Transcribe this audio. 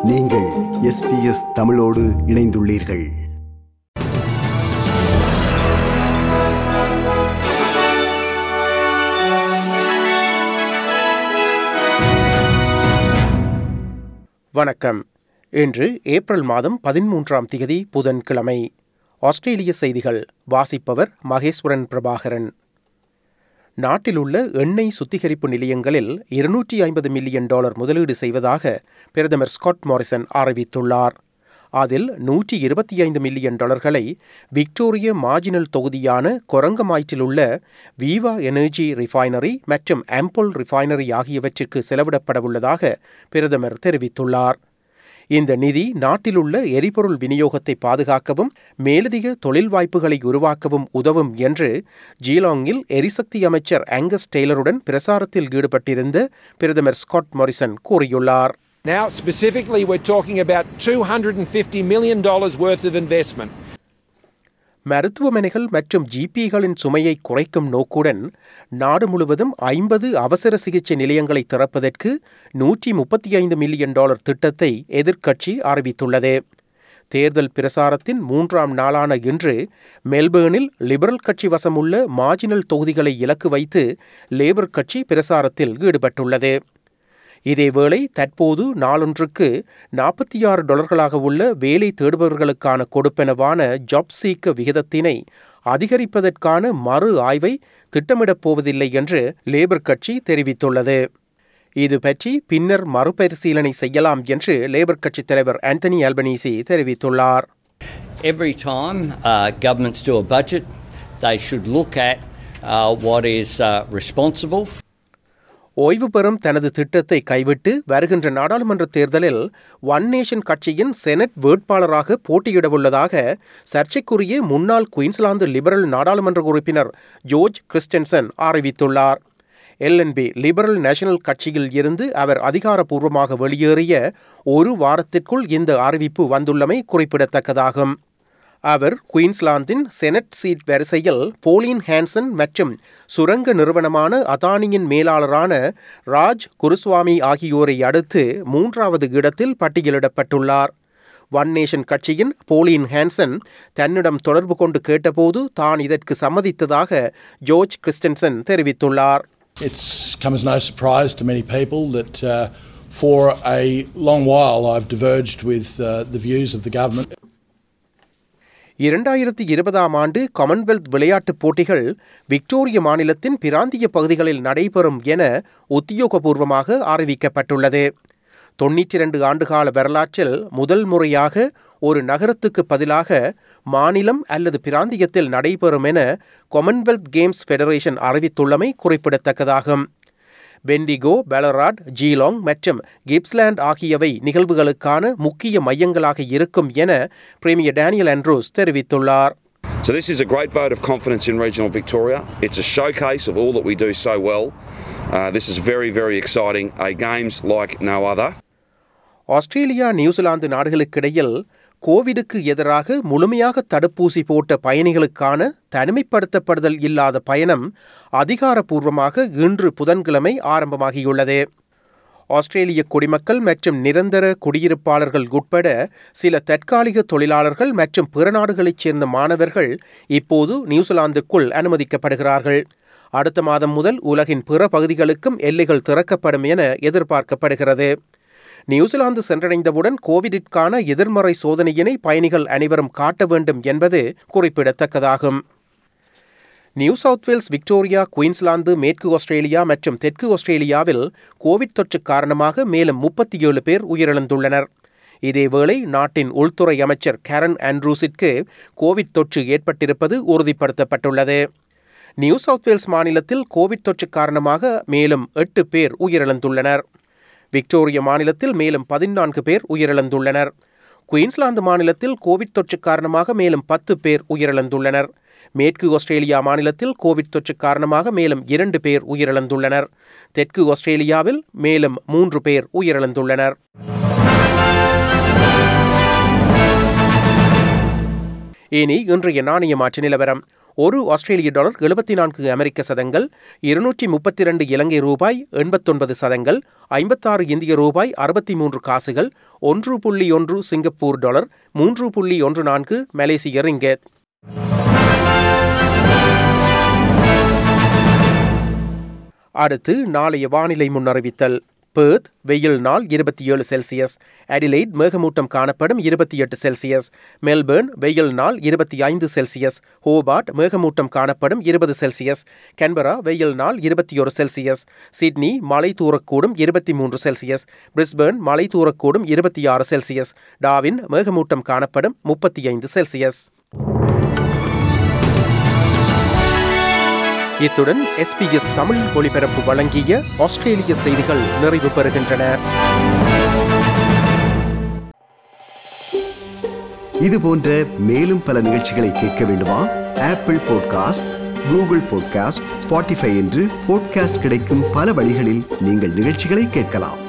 நீங்கள் எஸ்பிஎஸ் தமிழோடு இணைந்துள்ளீர்கள் வணக்கம் இன்று ஏப்ரல் மாதம் பதிமூன்றாம் திகதி புதன்கிழமை ஆஸ்திரேலிய செய்திகள் வாசிப்பவர் மகேஸ்வரன் பிரபாகரன் நாட்டிலுள்ள எண்ணெய் சுத்திகரிப்பு நிலையங்களில் இருநூற்றி ஐம்பது மில்லியன் டாலர் முதலீடு செய்வதாக பிரதமர் ஸ்காட் மாரிசன் அறிவித்துள்ளார் அதில் நூற்றி இருபத்தி ஐந்து மில்லியன் டாலர்களை விக்டோரிய மார்ஜினல் தொகுதியான கொரங்கமாய்ட்டிலுள்ள வீவா எனர்ஜி ரிஃபைனரி மற்றும் ஆம்பல் ரிஃபைனரி ஆகியவற்றிற்கு செலவிடப்படவுள்ளதாக பிரதமர் தெரிவித்துள்ளார் இந்த நிதி நாட்டிலுள்ள எரிபொருள் விநியோகத்தை பாதுகாக்கவும் மேலதிக தொழில் வாய்ப்புகளை உருவாக்கவும் உதவும் என்று ஜீலாங்கில் எரிசக்தி அமைச்சர் ஆங்கஸ் டெய்லருடன் பிரசாரத்தில் ஈடுபட்டிருந்த பிரதமர் ஸ்காட் மாரிசன் கூறியுள்ளார் Now, specifically, we're talking about $250 million worth of investment. மருத்துவமனைகள் மற்றும் ஜிபிகளின் சுமையை குறைக்கும் நோக்குடன் நாடு முழுவதும் ஐம்பது அவசர சிகிச்சை நிலையங்களை திறப்பதற்கு நூற்றி முப்பத்தி ஐந்து மில்லியன் டாலர் திட்டத்தை எதிர்க்கட்சி அறிவித்துள்ளது தேர்தல் பிரசாரத்தின் மூன்றாம் நாளான இன்று மெல்பேர்னில் லிபரல் கட்சி வசமுள்ள மார்ஜினல் தொகுதிகளை இலக்கு வைத்து லேபர் கட்சி பிரசாரத்தில் ஈடுபட்டுள்ளது இதேவேளை தற்போது நாளொன்றுக்கு நாற்பத்தி ஆறு டாலர்களாக உள்ள வேலை தேடுபவர்களுக்கான கொடுப்பனவான ஜாப் சீக்க விகிதத்தினை அதிகரிப்பதற்கான மறு ஆய்வை திட்டமிடப் போவதில்லை என்று லேபர் கட்சி தெரிவித்துள்ளது இது பற்றி பின்னர் மறுபரிசீலனை செய்யலாம் என்று லேபர் கட்சித் தலைவர் ஆந்தனி ஆல்பனீசி தெரிவித்துள்ளார் Every time uh, governments do a budget, they should look at uh, what is uh, responsible ஓய்வு பெறும் தனது திட்டத்தை கைவிட்டு வருகின்ற நாடாளுமன்ற தேர்தலில் ஒன் நேஷன் கட்சியின் செனட் வேட்பாளராக போட்டியிடவுள்ளதாக சர்ச்சைக்குரிய முன்னாள் குயின்ஸ்லாந்து லிபரல் நாடாளுமன்ற உறுப்பினர் ஜோர்ஜ் கிறிஸ்டன்சன் அறிவித்துள்ளார் எல்என்பி லிபரல் நேஷனல் கட்சியில் இருந்து அவர் அதிகாரப்பூர்வமாக வெளியேறிய ஒரு வாரத்திற்குள் இந்த அறிவிப்பு வந்துள்ளமை குறிப்பிடத்தக்கதாகும் அவர் குயின்ஸ்லாந்தின் செனட் சீட் வரிசையில் போலின் ஹான்சன் மற்றும் சுரங்க நிறுவனமான அதானியின் மேலாளரான ராஜ் குருசுவாமி ஆகியோரை அடுத்து மூன்றாவது இடத்தில் பட்டியலிடப்பட்டுள்ளார் ஒன் நேஷன் கட்சியின் போலின் ஹான்சன் தன்னிடம் தொடர்பு கொண்டு கேட்டபோது தான் இதற்கு சம்மதித்ததாக ஜோர்ஜ் கிறிஸ்டன்சன் தெரிவித்துள்ளார் It's come as no surprise to many people that uh, for a long while I've diverged with uh, the views of the government. இரண்டாயிரத்தி இருபதாம் ஆண்டு காமன்வெல்த் விளையாட்டுப் போட்டிகள் விக்டோரிய மாநிலத்தின் பிராந்திய பகுதிகளில் நடைபெறும் என உத்தியோகபூர்வமாக அறிவிக்கப்பட்டுள்ளது தொன்னூற்றி இரண்டு ஆண்டுகால வரலாற்றில் முதல் முறையாக ஒரு நகரத்துக்கு பதிலாக மாநிலம் அல்லது பிராந்தியத்தில் நடைபெறும் என காமன்வெல்த் கேம்ஸ் ஃபெடரேஷன் அறிவித்துள்ளமை குறிப்பிடத்தக்கதாகும் பெண்டிகோ பெலராட் ஜீலாங் மற்றும் கிப்ஸ்லாண்ட் ஆகியவை நிகழ்வுகளுக்கான முக்கிய மையங்களாக இருக்கும் என பிரேமியர் டேனியல் ஆண்ட்ரூஸ் தெரிவித்துள்ளார் So, this is a great vote of confidence in regional Victoria. It's a showcase of all that we do so well. Uh, this is very, very exciting. A games like no other. Australia New Zealand நாடுகளுக்கிடையில் கோவிடுக்கு எதிராக முழுமையாக தடுப்பூசி போட்ட பயணிகளுக்கான தனிமைப்படுத்தப்படுதல் இல்லாத பயணம் அதிகாரப்பூர்வமாக இன்று புதன்கிழமை ஆரம்பமாகியுள்ளது ஆஸ்திரேலிய குடிமக்கள் மற்றும் நிரந்தர குடியிருப்பாளர்கள் உட்பட சில தற்காலிக தொழிலாளர்கள் மற்றும் பிற நாடுகளைச் சேர்ந்த மாணவர்கள் இப்போது நியூசிலாந்துக்குள் அனுமதிக்கப்படுகிறார்கள் அடுத்த மாதம் முதல் உலகின் பிற பகுதிகளுக்கும் எல்லைகள் திறக்கப்படும் என எதிர்பார்க்கப்படுகிறது நியூசிலாந்து சென்றடைந்தவுடன் கோவிடிற்கான எதிர்மறை சோதனையினை பயணிகள் அனைவரும் காட்ட வேண்டும் என்பது குறிப்பிடத்தக்கதாகும் New South Wales Victoria Queensland மேற்கு ஆஸ்திரேலியா மற்றும் தெற்கு ஆஸ்திரேலியாவில் கோவிட் தொற்று காரணமாக மேலும் முப்பத்தி ஏழு பேர் உயிரிழந்துள்ளனர் இதேவேளை நாட்டின் உள்துறை அமைச்சர் கேரன் ஆண்ட்ரூஸிற்கு கோவிட் தொற்று ஏற்பட்டிருப்பது உறுதிப்படுத்தப்பட்டுள்ளது நியூ சவுத் வேல்ஸ் மாநிலத்தில் கோவிட் தொற்று காரணமாக மேலும் எட்டு பேர் உயிரிழந்துள்ளனர் விக்டோரிய மாநிலத்தில் மேலும் பதினான்கு பேர் உயிரிழந்துள்ளனர் குயின்ஸ்லாந்து மாநிலத்தில் கோவிட் தொற்று காரணமாக மேலும் பத்து பேர் உயிரிழந்துள்ளனர் மேற்கு ஆஸ்திரேலியா மாநிலத்தில் கோவிட் தொற்று காரணமாக மேலும் இரண்டு பேர் உயிரிழந்துள்ளனர் தெற்கு ஆஸ்திரேலியாவில் மேலும் மூன்று பேர் உயிரிழந்துள்ளனர் இனி இன்றைய நாணய மாற்று நிலவரம் ஒரு ஆஸ்திரேலிய டாலர் எழுபத்தி நான்கு அமெரிக்க சதங்கள் இருநூற்றி முப்பத்தி இரண்டு இலங்கை ரூபாய் எண்பத்தொன்பது சதங்கள் ஐம்பத்தாறு இந்திய ரூபாய் அறுபத்தி மூன்று காசுகள் ஒன்று புள்ளி ஒன்று சிங்கப்பூர் டாலர் மூன்று புள்ளி ஒன்று நான்கு மலேசிய ரிங்கெட் அடுத்து நாளைய வானிலை முன்னறிவித்தல் பேர்த் வெயில் நாள் இருபத்தி ஏழு செல்சியஸ் அடிலைட் மேகமூட்டம் காணப்படும் இருபத்தி எட்டு செல்சியஸ் மெல்பேர்ன் வெயில் நாள் இருபத்தி ஐந்து செல்சியஸ் ஹோபார்ட் மேகமூட்டம் காணப்படும் இருபது செல்சியஸ் கன்பரா வெயில் நாள் இருபத்தி ஒரு செல்சியஸ் சிட்னி மலை தூரக்கூடும் இருபத்தி மூன்று செல்சியஸ் பிரிஸ்பேர்ன் மலை தூரக்கூடும் இருபத்தி ஆறு செல்சியஸ் டாவின் மேகமூட்டம் காணப்படும் முப்பத்தி ஐந்து செல்சியஸ் இத்துடன் எஸ்பிஎஸ் தமிழ் ஒளிபரப்பு வழங்கிய ஆஸ்திரேலிய செய்திகள் நிறைவு பெறுகின்றன இது போன்ற மேலும் பல நிகழ்ச்சிகளை கேட்க வேண்டுமா Apple podcast Google podcast Spotify என்று பாட்காஸ்ட் கிடைக்கும் பல வழிகளில் நீங்கள் நிகழ்ச்சிகளை கேட்கலாம்